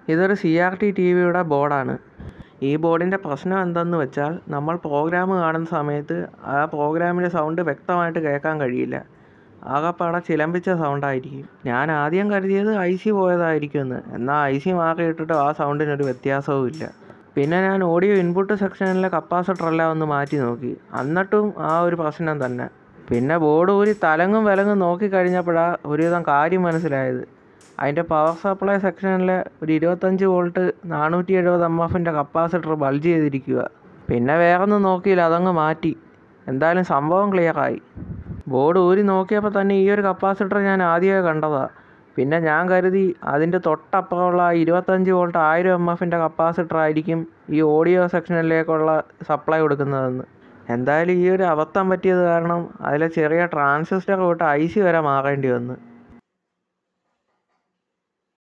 ഇതൊരു C R T T വിയുടെ ബോർഡാണ് ഈ ബോർഡിൻ്റെ പ്രശ്നം എന്തെന്ന് വെച്ചാൽ നമ്മൾ പ്രോഗ്രാം കാണുന്ന സമയത്ത് ആ പ്രോഗ്രാമിൻ്റെ സൗണ്ട് വ്യക്തമായിട്ട് കേൾക്കാൻ കഴിയില്ല ആകപ്പാടെ ചിലമ്പിച്ച സൗണ്ടായിരിക്കും ഞാൻ ആദ്യം കരുതിയത് ഐ സി പോയതായിരിക്കുമെന്ന് എന്നാൽ ഐ സി മാറിയിട്ടിട്ടും ആ സൗണ്ടിനൊരു വ്യത്യാസവും ഇല്ല പിന്നെ ഞാൻ ഓഡിയോ ഇൻപുട്ട് സെക്ഷനിലെ കപ്പാസിറ്ററെല്ലാം ഒന്ന് മാറ്റി നോക്കി എന്നിട്ടും ആ ഒരു പ്രശ്നം തന്നെ പിന്നെ ബോർഡ് ഊരി തലങ്ങും വിലങ്ങും നോക്കി കഴിഞ്ഞപ്പോഴാണ് ഒരുവിധം കാര്യം മനസ്സിലായത് അതിൻ്റെ പവർ സപ്ലൈ സെക്ഷനിൽ ഒരു ഇരുപത്തഞ്ച് വോൾട്ട് നാനൂറ്റി എഴുപത് എം എഫിൻ്റെ കപ്പാസിറ്റർ ബൾജ് ചെയ്തിരിക്കുക പിന്നെ വേറെ ഒന്നും നോക്കിയില്ല അതങ്ങ് മാറ്റി എന്തായാലും സംഭവം ക്ലിയറായി ബോർഡ് ഊരി നോക്കിയപ്പോൾ തന്നെ ഈ ഒരു കപ്പാസിറ്റർ ഞാൻ ആദ്യമേ കണ്ടതാണ് പിന്നെ ഞാൻ കരുതി അതിൻ്റെ തൊട്ടപ്പുറമുള്ള ആ ഇരുപത്തഞ്ച് വോൾട്ട് ആയിരം എം എഫിൻ്റെ കപ്പാസിറ്റർ ആയിരിക്കും ഈ ഓഡിയോ സെക്ഷനിലേക്കുള്ള സപ്ലൈ കൊടുക്കുന്നതെന്ന് എന്തായാലും ഈ ഒരു അബദ്ധം പറ്റിയത് കാരണം അതിലെ ചെറിയ ട്രാൻസിസ്റ്റർ തൊട്ട് ഐ സി വരെ മാറേണ്ടി വന്നു